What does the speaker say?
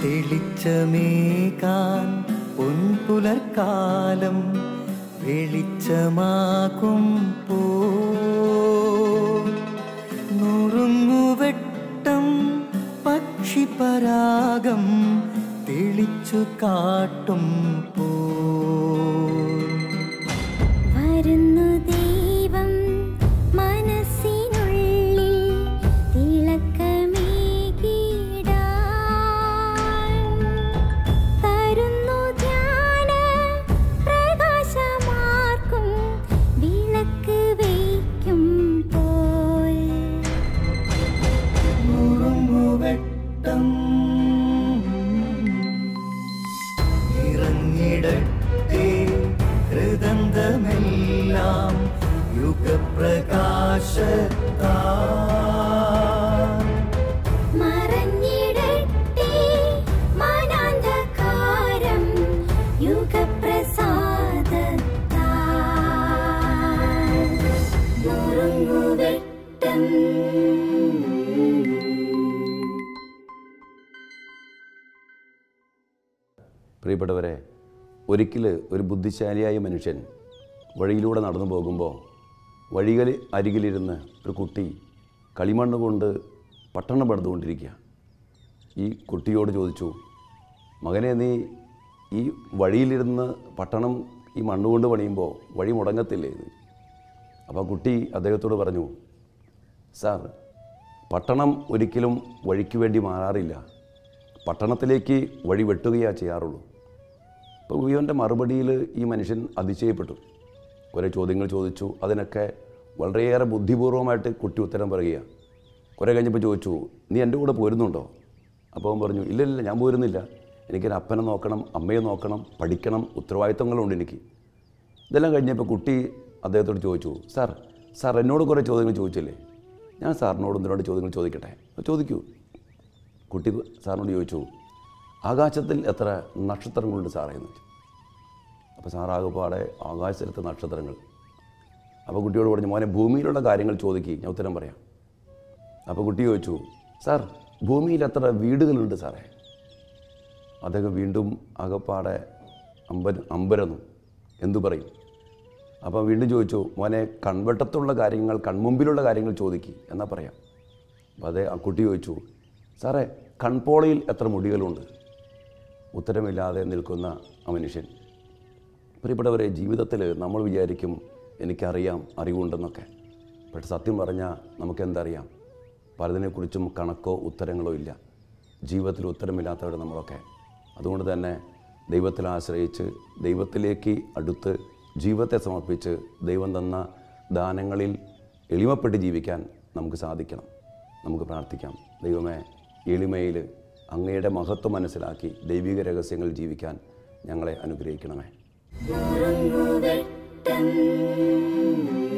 തെളിച്ചമേകാൻ പൊൻപുലർക്കാലം വെളിച്ചമാകും പോ നുറുങ്ങുവെട്ടം പക്ഷിപരാഗം തെളിച്ചു കാട്ടും പോ വരുന്നു ദൈവം മനസ്സിനുള്ളിൽ തിളക്കമേകിടാൻ തരുന്നു ധ്യാന പ്രകാശമാർക്കും വിളക്ക് വയ്ക്കും പോൽ നുറുങ്ങുവെട്ടം ഇറങ്ങിടട്ടെ ഹൃദന്തമെല്ലാം യുഗപ്രകാശത്താ മറഞ്ഞിടട്ടെ മനാന്ധകാരം യുഗപ്രസാദത്താൽ നുറുങ്ങുവെട്ടം പ്രിയപ്പെട്ടവരെ ഒരിക്കൽ ഒരു ബുദ്ധിശാലിയായ മനുഷ്യൻ വഴിയിലൂടെ നടന്നു പോകുമ്പോൾ വഴികൾ അരികിലിരുന്ന് ഒരു കുട്ടി കളിമണ്ണ് കൊണ്ട് പട്ടണം പണിതുകൊണ്ടിരിക്കുക ഈ കുട്ടിയോട് ചോദിച്ചു മകനെ നീ ഈ വഴിയിലിരുന്ന് പട്ടണം ഈ മണ്ണ് കൊണ്ട് പണിയുമ്പോൾ വഴി മുടങ്ങത്തില്ലേ ഇത് അപ്പോൾ ആ കുട്ടി അദ്ദേഹത്തോട് പറഞ്ഞു സാർ പട്ടണം ഒരിക്കലും വഴിക്ക് വേണ്ടി മാറാറില്ല പട്ടണത്തിലേക്ക് വഴി വെട്ടുകയാണ് ചെയ്യാറുള്ളൂ അപ്പോൾ ഉയ്യോൻ്റെ മറുപടിയിൽ ഈ മനുഷ്യൻ അതിശയപ്പെട്ടു കുറേ ചോദ്യങ്ങൾ ചോദിച്ചു അതിനൊക്കെ വളരെയേറെ ബുദ്ധിപൂർവമായിട്ട് കുട്ടി ഉത്തരം പറയുകയാണ് കുറേ കഴിഞ്ഞപ്പോൾ ചോദിച്ചു നീ എൻ്റെ കൂടെ പോരുന്നുണ്ടോ അപ്പോൾ അവൻ പറഞ്ഞു ഇല്ല ഇല്ല ഞാൻ പോരുന്നില്ല എനിക്കൊരു അപ്പനെ നോക്കണം അമ്മയെ നോക്കണം പഠിക്കണം ഉത്തരവാദിത്തങ്ങളുണ്ട് എനിക്ക് ഇതെല്ലാം കഴിഞ്ഞപ്പോൾ കുട്ടി അദ്ദേഹത്തോട് ചോദിച്ചു സാർ സാർ എന്നോട് കുറേ ചോദ്യങ്ങൾ ചോദിച്ചില്ലേ ഞാൻ സാറിനോട് ഒന്ന് രണ്ട് ചോദ്യങ്ങൾ ചോദിക്കട്ടെ ചോദിക്കൂ കുട്ടി സാറിനോട് ചോദിച്ചു ആകാശത്തിൽ എത്ര നക്ഷത്രങ്ങളുണ്ട് സാറേ എന്ന് ചോദിച്ചു അപ്പോൾ സാറാകെപ്പാടെ ആകാശത്തിലത്തെ നക്ഷത്രങ്ങൾ അപ്പോൾ കുട്ടിയോട് പറഞ്ഞു മോനെ ഭൂമിയിലുള്ള കാര്യങ്ങൾ ചോദിക്കുക ഞാൻ ഉത്തരം പറയാം അപ്പോൾ കുട്ടി ചോദിച്ചു സാർ ഭൂമിയിൽ എത്ര വീടുകളുണ്ട് സാറേ അദ്ദേഹം വീണ്ടും ആകപ്പാടെ അമ്പര അമ്പരന്നു എന്തു പറയും അപ്പോൾ വീണ്ടും ചോദിച്ചു മോനെ കൺവെട്ടത്തുള്ള കാര്യങ്ങൾ കൺമുമ്പിലുള്ള കാര്യങ്ങൾ ചോദിക്കുക എന്നാ പറയാം അപ്പോൾ അതേ ആ കുട്ടി ചോദിച്ചു സാറേ കൺപോളയിൽ എത്ര മുടികളുണ്ട് ഉത്തരമില്ലാതെ നിൽക്കുന്ന ആ മനുഷ്യൻ പ്രിയപ്പെട്ടവരെ ജീവിതത്തിൽ നമ്മൾ വിചാരിക്കും എനിക്കറിയാം അറിവുണ്ടെന്നൊക്കെ പക്ഷെ സത്യം പറഞ്ഞാൽ നമുക്കെന്തറിയാം പലതിനെക്കുറിച്ചും കണക്കോ ഉത്തരങ്ങളോ ഇല്ല ജീവിതത്തിൽ ഉത്തരമില്ലാത്തവർ നമ്മളൊക്കെ അതുകൊണ്ട് തന്നെ ദൈവത്തിൽ ആശ്രയിച്ച് ദൈവത്തിലേക്ക് അടുത്ത് ജീവിതത്തെ സമർപ്പിച്ച് ദൈവം തന്ന ദാനങ്ങളിൽ എളിമപ്പെട്ട് ജീവിക്കാൻ നമുക്ക് സാധിക്കണം നമുക്ക് പ്രാർത്ഥിക്കാം ദൈവമേ എളിമയിൽ അങ്ങയുടെ മഹത്വം മനസ്സിലാക്കി ദൈവിക രഹസ്യങ്ങൾ ജീവിക്കാൻ ഞങ്ങളെ അനുഗ്രഹിക്കണമേ നുറുങ്ങുവെട്ടം